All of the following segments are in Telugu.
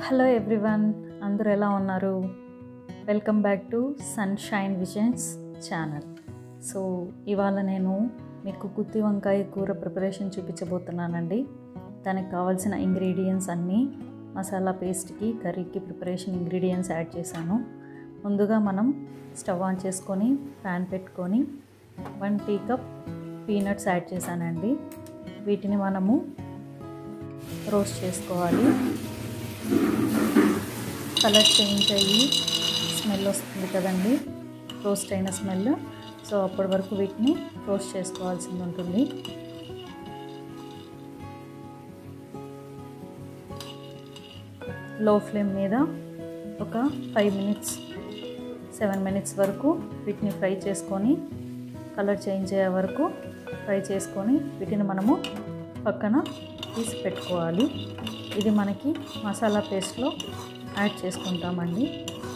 హలో ఎవ్రీవన్ అందరూ ఎలా ఉన్నారు welcome back to Sunshine Visions channel so ఇవాళ నేను మీకు గుత్తి వంకాయ కూర ప్రిపరేషన్ చూపించబోతున్నానండి దానికి కావాల్సిన ఇంగ్రీడియంట్స్ అన్నీ మసాలా పేస్ట్కి కర్రీకి ప్రిపరేషన్ ఇంగ్రీడియంట్స్ యాడ్ చేశాను ముందుగా మనం స్టవ్ ఆన్ చేసుకొని ప్యాన్ పెట్టుకొని one tea cup peanuts add చేశానండి వీటిని మనము రోస్ట్ చేసుకోవాలి కలర్ చేంజ్ అయ్యి స్మెల్ వస్తుంది కదండి రోస్ట్ అయిన స్మెల్ సో అప్పటి వరకు వీటిని రోస్ట్ చేసుకోవాల్సింది ఉంటుంది లో ఫ్లేమ్ మీద ఒక ఫైవ్ మినిట్స్ సెవెన్ మినిట్స్ వరకు వీటిని ఫ్రై చేసుకొని కలర్ చేంజ్ అయ్యే వరకు ఫ్రై చేసుకొని వీటిని మనము పక్కన తీసి పెట్టుకోవాలి ఇది మనకి మసాలా పేస్ట్లో యాడ్ చేసుకుంటామండి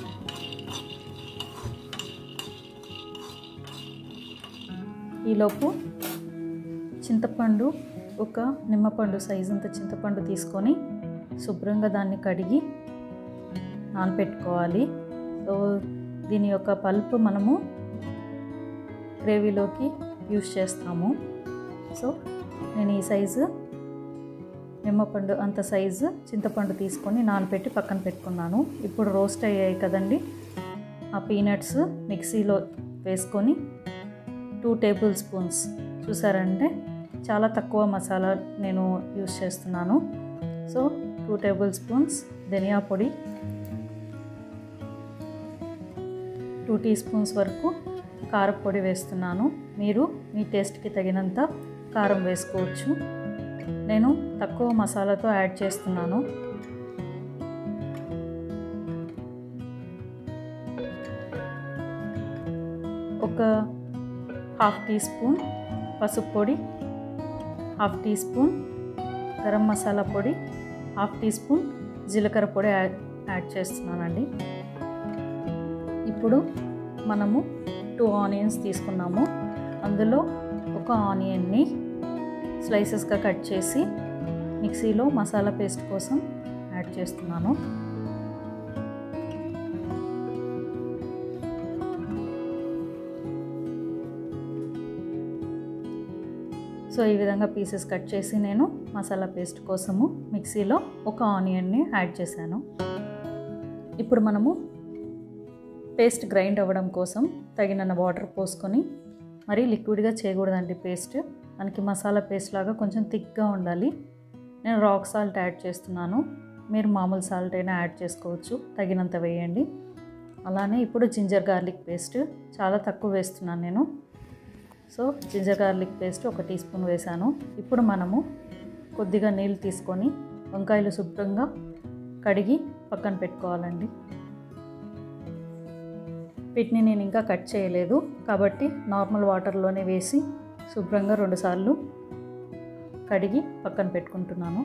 ఈలోపు చింతపండు ఒక నిమ్మపండు సైజు అంత చింతపండు తీసుకొని శుభ్రంగా దాన్ని కడిగి నానపెట్టుకోవాలి సో దీని యొక్క పల్ప్ మనము గ్రేవీలోకి యూస్ చేస్తాము సో నేను ఈ సైజు నిమ్మపండు అంత సైజు చింతపండు తీసుకొని నానబెట్టి పక్కన పెట్టుకున్నాను ఇప్పుడు రోస్ట్ అయ్యాయి కదండి ఆ పీనట్స్ మిక్సీలో వేసుకొని టూ టేబుల్ స్పూన్స్ చూసారంటే చాలా తక్కువ మసాలా నేను యూస్ చేస్తున్నాను సో టూ టేబుల్ స్పూన్స్ ధనియా పొడి టూ టీ స్పూన్స్ వరకు కారపొడి వేస్తున్నాను మీరు మీ టేస్ట్కి తగినంత కారం వేసుకోవచ్చు నేను తక్కువ మసాలాతో యాడ్ చేస్తున్నాను ఒక హాఫ్ టీ స్పూన్ పసుపు పొడి half teaspoon garam masala పొడి హాఫ్ టీ స్పూన్ జీలకర్ర పొడి యాడ్ యాడ్ చేస్తున్నానండి ఇప్పుడు మనము టూ ఆనియన్స్ తీసుకున్నాము అందులో ఒక ఆనియన్ని స్లైసెస్గా కట్ చేసి మిక్సీలో మసాలా పేస్ట్ కోసం యాడ్ చేస్తున్నాను సో ఈ విధంగా పీసెస్ కట్ చేసి నేను మసాలా పేస్ట్ కోసము మిక్సీలో ఒక ఆనియన్ని యాడ్ చేశాను ఇప్పుడు మనము పేస్ట్ గ్రైండ్ అవ్వడం కోసం తగిన వాటర్ పోసుకొని మరీ లిక్విడ్గా చేయకూడదండి పేస్ట్ మనకి మసాలా పేస్ట్ లాగా కొంచెం థిక్గా ఉండాలి నేను రాక్ సాల్ట్ యాడ్ చేస్తున్నాను మీరు మామూలు సాల్ట్ అయినా యాడ్ చేసుకోవచ్చు తగినంత వేయండి అలానే ఇప్పుడు జింజర్ గార్లిక్ పేస్ట్ చాలా తక్కువ వేస్తున్నాను నేను సో జింజర్ గార్లిక్ పేస్ట్ ఒక టీ స్పూన్ వేసాను ఇప్పుడు మనము కొద్దిగా నీళ్ళు తీసుకొని వంకాయలు శుభ్రంగా కడిగి పక్కన పెట్టుకోవాలండి వీటిని నేను ఇంకా కట్ చేయలేదు కాబట్టి నార్మల్ వాటర్లోనే వేసి శుభ్రంగా రెండుసార్లు కడిగి పక్కన పెట్టుకుంటున్నాను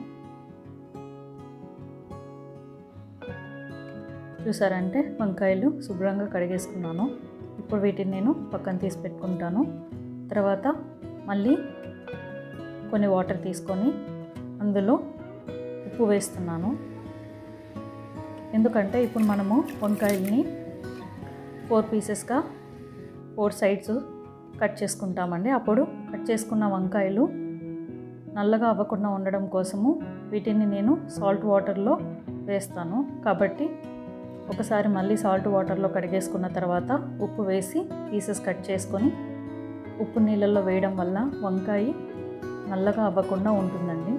చూసారంటే వంకాయలు శుభ్రంగా కడిగేసుకున్నాను ఇప్పుడు వీటిని నేను పక్కన తీసి పెట్టుకుంటాను తర్వాత మళ్ళీ కొన్ని వాటర్ తీసుకొని అందులో ఉప్పు వేస్తున్నాను ఎందుకంటే ఇప్పుడు మనము వంకాయల్ని ఫోర్ పీసెస్గా ఫోర్ సైడ్స్ కట్ చేసుకుంటామండి అప్పుడు కట్ చేసుకున్న వంకాయలు నల్లగా అవ్వకుండా ఉండడం కోసము వీటిని నేను సాల్ట్ వాటర్లో వేస్తాను కాబట్టి ఒకసారి మళ్ళీ సాల్ట్ వాటర్లో కడిగేసుకున్న తర్వాత ఉప్పు వేసి పీసెస్ కట్ చేసుకొని ఉప్పు నీళ్ళల్లో వేయడం వల్ల వంకాయ నల్లగా అవ్వకుండా ఉంటుందండి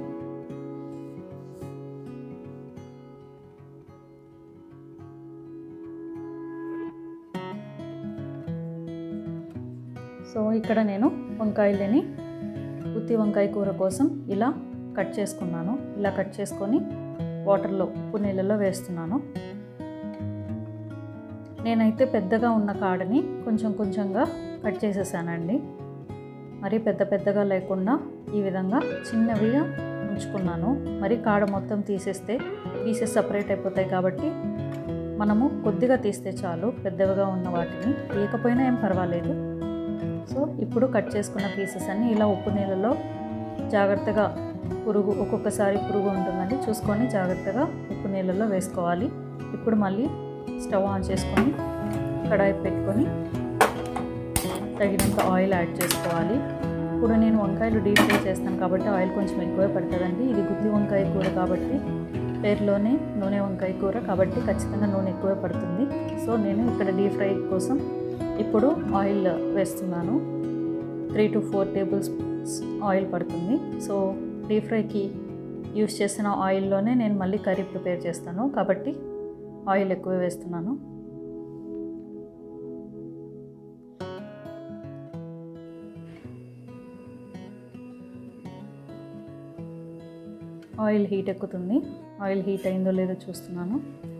సో ఇక్కడ నేను వంకాయలని ఉత్తి వంకాయ కూర కోసం ఇలా కట్ చేసుకున్నాను ఇలా కట్ చేసుకొని వాటర్లో ఉప్పు నీళ్ళలో వేస్తున్నాను నేనైతే పెద్దగా ఉన్న కాడని కొంచెం కొంచెంగా కట్ చేసేసానండి మరీ పెద్ద పెద్దగా లేకుండా ఈ విధంగా చిన్నవిగా ఉంచుకున్నాను మరి కాడ మొత్తం తీసేస్తే పీసెస్ సపరేట్ అయిపోతాయి కాబట్టి మనము కొద్దిగా తీస్తే చాలు పెద్దవిగా ఉన్న వాటిని తీయకపోయినా ఏం పర్వాలేదు సో ఇప్పుడు కట్ చేసుకున్న పీసెస్ అన్నీ ఇలా ఉప్పు నీళ్ళలో జాగ్రత్తగా పురుగు ఒక్కొక్కసారి పురుగు ఉంటుందండి చూసుకొని జాగ్రత్తగా ఉప్పు ఉప్పు నీళ్ళలో వేసుకోవాలి ఇప్పుడు మళ్ళీ స్టవ్ ఆన్ చేసుకొని కడాయి పెట్టుకొని తగినంత ఆయిల్ యాడ్ చేసుకోవాలి ఇప్పుడు నేను వంకాయలు డీప్ ఫ్రై చేస్తాను కాబట్టి ఆయిల్ కొంచెం ఎక్కువే పడుతుందండి ఇది గుత్తి వంకాయ కూర కాబట్టి పేరులోనే నూనె వంకాయ కూర కాబట్టి ఖచ్చితంగా నూనె ఎక్కువే పడుతుంది సో నేను ఇక్కడ డీప్ ఫ్రై కోసం ఇప్పుడు ఆయిల్ వేస్తున్నాను three to four tablespoons oil పడుతుంది సో డీప్ ఫ్రైకి యూస్ చేసిన ఆయిల్లోనే నేను మళ్ళీ కర్రీ ప్రిపేర్ చేస్తాను కాబట్టి ఆయిల్ ఎక్కువ వేస్తున్నాను ఆయిల్ హీట్ ఎక్కుతుంది ఆయిల్ హీట్ అయిందో లేదో చూస్తున్నాను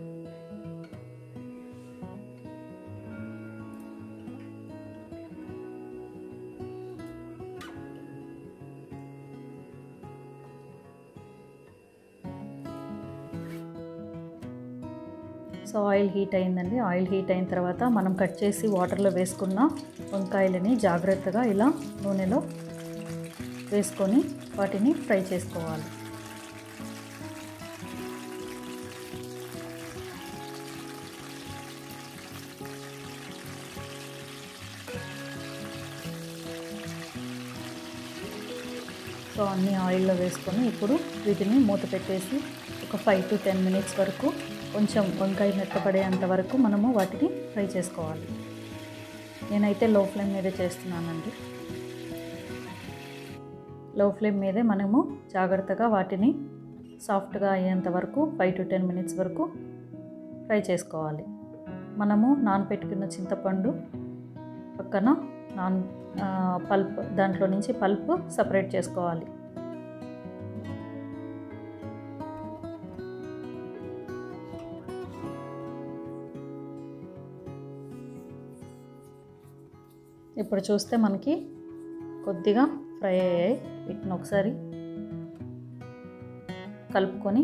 సో ఆయిల్ హీట్ అయిందండి ఆయిల్ హీట్ అయిన తర్వాత మనం కట్ చేసి వాటర్లో వేసుకున్న వంకాయలని జాగ్రత్తగా ఇలా నూనెలో వేసుకొని వాటిని ఫ్రై చేసుకోవాలి సో అన్ని ఆయిల్లో వేసుకొని ఇప్పుడు వీటిని మూత పెట్టేసి ఒక ఫైవ్ టు టెన్ మినిట్స్ వరకు కొంచెం వంకాయ మెత్తపడేంత వరకు మనము వాటిని ఫ్రై చేసుకోవాలి నేనైతే లో ఫ్లేమ్ మీదే చేస్తున్నానండి లో ఫ్లేమ్ మీదే మనము జాగ్రత్తగా వాటిని సాఫ్ట్గా అయ్యేంత వరకు ఫైవ్ టు టెన్ మినిట్స్ వరకు ఫ్రై చేసుకోవాలి మనము నానపెట్టుకున్న చింతపండు పక్కన నాన్ పల్ప్ దాంట్లో నుంచి పల్ప్ సపరేట్ చేసుకోవాలి ఇప్పుడు చూస్తే మనకి కొద్దిగా ఫ్రై అయ్యాయి వీటిని ఒకసారి కలుపుకొని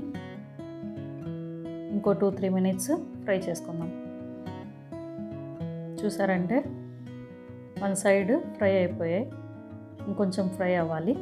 ఇంకో టూ త్రీ మినిట్స్ ఫ్రై చేసుకుందాం చూసారంటే వన్ సైడ్ ఫ్రై అయిపోయాయి ఇంకొంచెం ఫ్రై అవ్వాలి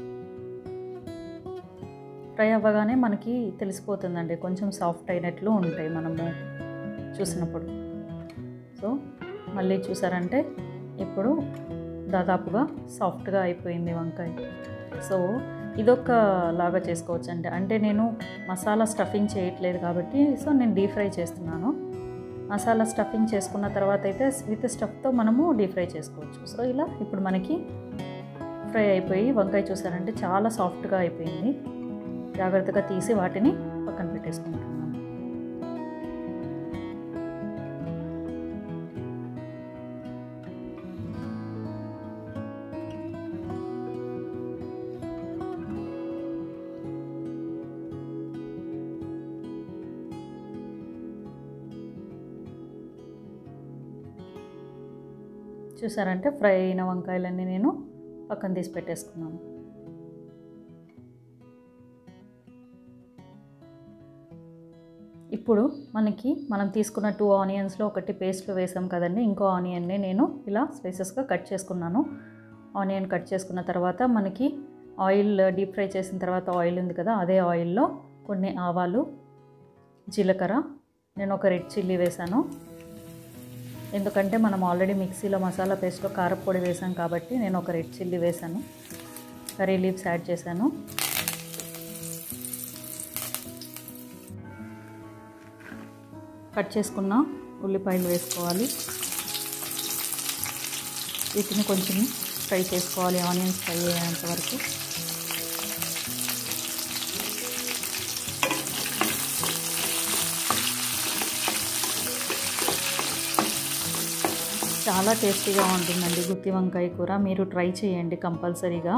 ఫ్రై అవ్వగానే మనకి తెలిసిపోతుందండి కొంచెం సాఫ్ట్ అయినట్లు ఉంటాయి మనము చూసినప్పుడు సో మళ్ళీ చూసారంటే ఇప్పుడు దాదాపుగా సాఫ్ట్గా అయిపోయింది వంకాయ సో ఇదొక లాగా చేసుకోవచ్చు అంటే అంటే నేను మసాలా స్టఫింగ్ చేయట్లేదు కాబట్టి సో నేను డీప్ ఫ్రై చేస్తున్నాను మసాలా స్టఫింగ్ చేసుకున్న తర్వాత అయితే విత్ స్టఫ్తో మనము డీప్ ఫ్రై చేసుకోవచ్చు సో ఇలా ఇప్పుడు మనకి ఫ్రై అయిపోయి వంకాయ చూసారంటే చాలా సాఫ్ట్గా అయిపోయింది జాగ్రత్తగా తీసి వాటిని పక్కన పెట్టేసుకుంటున్నాను చూసారంటే ఫ్రై అయిన వంకాయలన్నీ నేను పక్కన తీసి పెట్టేసుకున్నాను ఇప్పుడు మనకి మనం తీసుకున్న టూ ఆనియన్స్లో ఒకటి పేస్ట్లో వేసాం కదండి ఇంకో ఆనియన్ని నేను ఇలా స్లైసెస్గా కట్ చేసుకున్నాను ఆనియన్ కట్ చేసుకున్న తర్వాత మనకి ఆయిల్ డీప్ ఫ్రై చేసిన తర్వాత ఆయిల్ ఉంది కదా అదే ఆయిల్లో కొన్ని ఆవాలు జీలకర్ర నేను ఒక రెడ్ చిల్లీ వేసాను ఎందుకంటే మనం ఆల్రెడీ మిక్సీలో మసాలా పేస్ట్లో కారపొడి వేసాం కాబట్టి నేను ఒక రెడ్ చిల్లీ వేసాను కర్రీ లీవ్స్ యాడ్ చేశాను కట్ చేసుకున్న ఉల్లిపాయలు వేసుకోవాలి వీటిని కొంచెం ఫ్రై చేసుకోవాలి ఆనియన్స్ ఫ్రై అయ్యేంత వరకు చాలా టేస్టీగా ఉంటుందండి గుత్తి వంకాయ కూర మీరు ట్రై చేయండి కంపల్సరీగా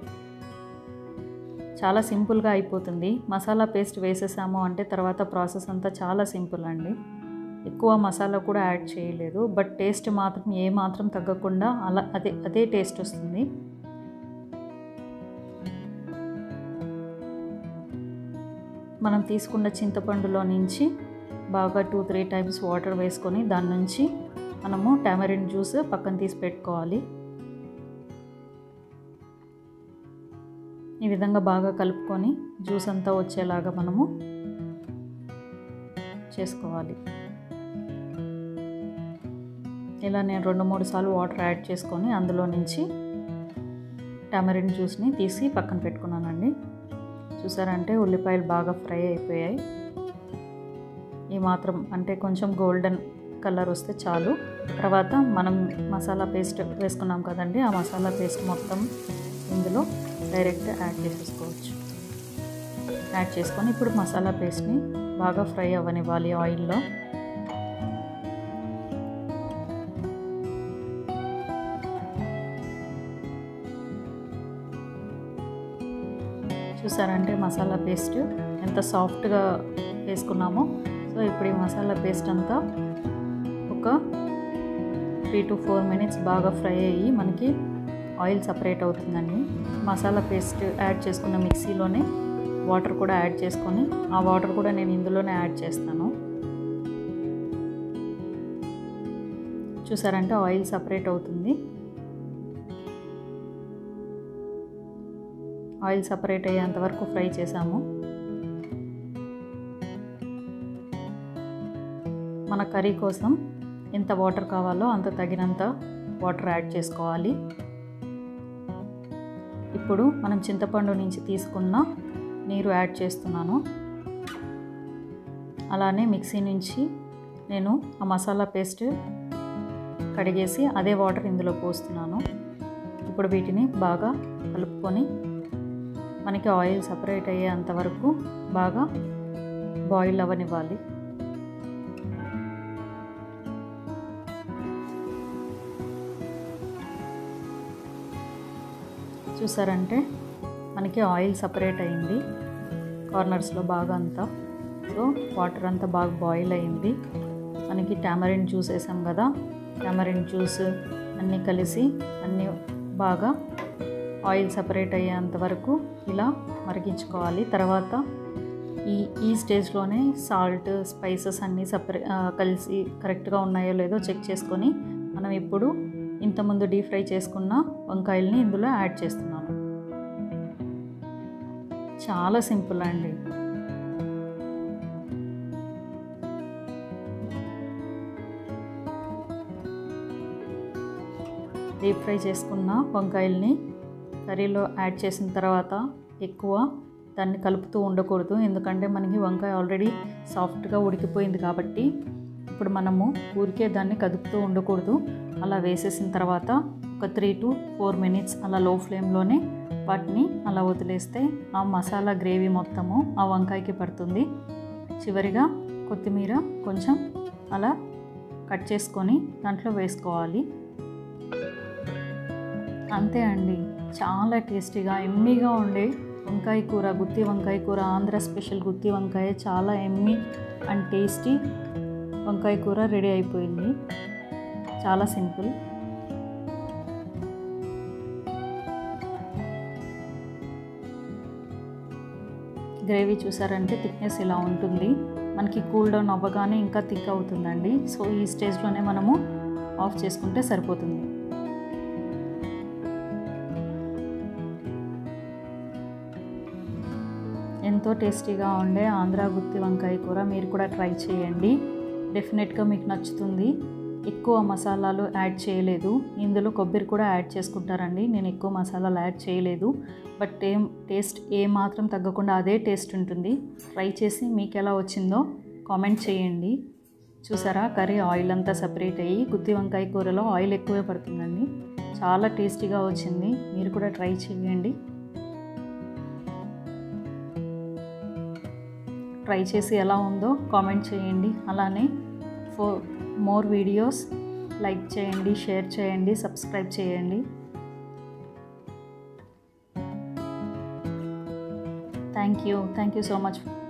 చాలా సింపుల్గా అయిపోతుంది మసాలా పేస్ట్ వేసేసాము అంటే తర్వాత ప్రాసెస్ అంతా చాలా సింపుల్ అండి ఎక్కువ మసాలా కూడా యాడ్ చేయలేదు బట్ టేస్ట్ మాత్రం ఏ మాత్రం తగ్గకుండా అలా అదే అదే టేస్ట్ వస్తుంది మనం తీసుకున్న చింతపండులో నుంచి బాగా టూ త్రీ టైమ్స్ వాటర్ వేసుకొని దాని నుంచి మనము టామరిన్ జ్యూస్ పక్కన తీసి పెట్టుకోవాలి ఈ విధంగా బాగా కలుపుకొని జ్యూస్ అంతా వచ్చేలాగా మనము చేసుకోవాలి ఇలా నేను రెండు మూడు సార్లు వాటర్ యాడ్ చేసుకొని అందులో నుంచి టమరిన్ జ్యూస్ని తీసి పక్కన పెట్టుకున్నానండి చూసారంటే ఉల్లిపాయలు బాగా ఫ్రై అయిపోయాయి ఈ మాత్రం అంటే కొంచెం గోల్డెన్ కలర్ వస్తే చాలు తర్వాత మనం మసాలా పేస్ట్ వేసుకున్నాం కదండి ఆ మసాలా పేస్ట్ మొత్తం ఇందులో డైరెక్ట్ యాడ్ చేసేసుకోవచ్చు యాడ్ చేసుకొని ఇప్పుడు మసాలా పేస్ట్ని బాగా ఫ్రై అవ్వనివ్వాలి ఆయిల్లో చూసారంటే మసాలా పేస్ట్ ఎంత సాఫ్ట్గా వేసుకున్నామో సో ఇప్పుడు ఈ మసాలా పేస్ట్ అంతా ఒక త్రీ టు ఫోర్ మినిట్స్ బాగా ఫ్రై అయ్యి మనకి ఆయిల్ సపరేట్ అవుతుందండి మసాలా పేస్ట్ యాడ్ చేసుకున్న మిక్సీలోనే వాటర్ కూడా యాడ్ చేసుకొని ఆ వాటర్ కూడా నేను ఇందులోనే యాడ్ చేస్తాను చూసారంటే ఆయిల్ సపరేట్ అవుతుంది ఆయిల్ సపరేట్ అయ్యేంత వరకు ఫ్రై చేసాము మన కర్రీ కోసం ఎంత వాటర్ కావాలో అంత తగినంత వాటర్ యాడ్ చేసుకోవాలి ఇప్పుడు మనం చింతపండు నుంచి తీసుకున్న నీరు యాడ్ చేస్తున్నాను అలానే మిక్సీ నుంచి నేను ఆ మసాలా పేస్ట్ కడిగేసి అదే వాటర్ ఇందులో పోస్తున్నాను ఇప్పుడు వీటిని బాగా కలుపుకొని మనకి ఆయిల్ సపరేట్ అయ్యేంత వరకు బాగా బాయిల్ అవ్వనివ్వాలి చూసారంటే మనకి ఆయిల్ సపరేట్ అయింది కార్నర్స్లో బాగా అంతా సో వాటర్ అంతా బాగా బాయిల్ అయింది మనకి టామరిన్ జ్యూస్ వేసాం కదా టామరిన్ జ్యూస్ అన్నీ కలిసి అన్నీ బాగా ఆయిల్ సపరేట్ అయ్యేంత వరకు ఇలా మరిగించుకోవాలి తర్వాత ఈ ఈ స్టేజ్లోనే సాల్ట్ స్పైసెస్ అన్నీ సపరే కలిసి కరెక్ట్గా ఉన్నాయో లేదో చెక్ చేసుకొని మనం ఇప్పుడు ఇంతకుముందు డీప్ ఫ్రై చేసుకున్న వంకాయల్ని ఇందులో యాడ్ చేస్తున్నాను చాలా సింపుల్ అండి డీప్ ఫ్రై చేసుకున్న వంకాయల్ని కర్రీలో యాడ్ చేసిన తర్వాత ఎక్కువ దాన్ని కలుపుతూ ఉండకూడదు ఎందుకంటే మనకి వంకాయ ఆల్రెడీ సాఫ్ట్గా ఉడికిపోయింది కాబట్టి ఇప్పుడు మనము ఊరికే దాన్ని కదుపుతూ ఉండకూడదు అలా వేసేసిన తర్వాత ఒక త్రీ టు ఫోర్ మినిట్స్ అలా లో ఫ్లేమ్లోనే వాటిని అలా వదిలేస్తే ఆ మసాలా గ్రేవీ మొత్తము ఆ వంకాయకి పడుతుంది చివరిగా కొత్తిమీర కొంచెం అలా కట్ చేసుకొని దాంట్లో వేసుకోవాలి అంతే అండి చాలా టేస్టీగా ఎమ్మీగా ఉండే వంకాయ కూర గుత్తి వంకాయ కూర ఆంధ్ర స్పెషల్ గుత్తి వంకాయ చాలా ఎమ్మి అండ్ టేస్టీ వంకాయ కూర రెడీ అయిపోయింది చాలా సింపుల్ గ్రేవీ చూసారంటే థిక్నెస్ ఇలా ఉంటుంది మనకి కూల్ డౌన్ అవ్వగానే ఇంకా థిక్ అవుతుందండి సో ఈ స్టేజ్లోనే మనము ఆఫ్ చేసుకుంటే సరిపోతుంది ఎంతో టేస్టీగా ఉండే ఆంధ్ర గుత్తి వంకాయ కూర మీరు కూడా ట్రై చేయండి డెఫినెట్గా మీకు నచ్చుతుంది ఎక్కువ మసాలాలు యాడ్ చేయలేదు ఇందులో కొబ్బరి కూడా యాడ్ చేసుకుంటారండి నేను ఎక్కువ మసాలాలు యాడ్ చేయలేదు బట్ ఏం టేస్ట్ ఏ మాత్రం తగ్గకుండా అదే టేస్ట్ ఉంటుంది ట్రై చేసి మీకు ఎలా వచ్చిందో కామెంట్ చేయండి చూసారా కర్రీ ఆయిల్ అంతా సపరేట్ అయ్యి గుత్తి వంకాయ కూరలో ఆయిల్ ఎక్కువే పడుతుందండి చాలా టేస్టీగా వచ్చింది మీరు కూడా ట్రై చేయండి ట్రై చేసి ఎలా ఉందో కామెంట్ చేయండి అలానే ఫోర్ మోర్ వీడియోస్ లైక్ చేయండి షేర్ చేయండి సబ్స్క్రైబ్ చేయండి thank you thank you so much